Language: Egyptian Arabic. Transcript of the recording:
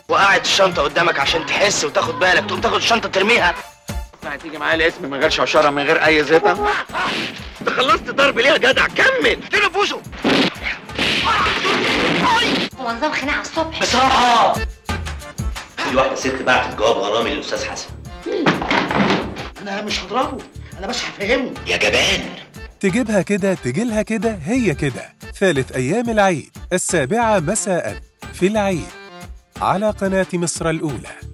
وقعت الشنطه قدامك عشان تحس وتاخد بالك تقوم تاخد الشنطه ترميها هتيجي معايا الاسم من غير شوشره من غير اي زيطه انت خلصت ضرب ليه يا جدع كمل فين نفوسه هو نظام خناقه الصبح بصراحه في واحده ست بعتت جواب غرامي للاستاذ حسن انا مش هضربه انا بس هفهمه يا جبان تجيبها كده تجيلها كده هي كده ثالث أيام العيد السابعة مساء في العيد على قناة مصر الأولى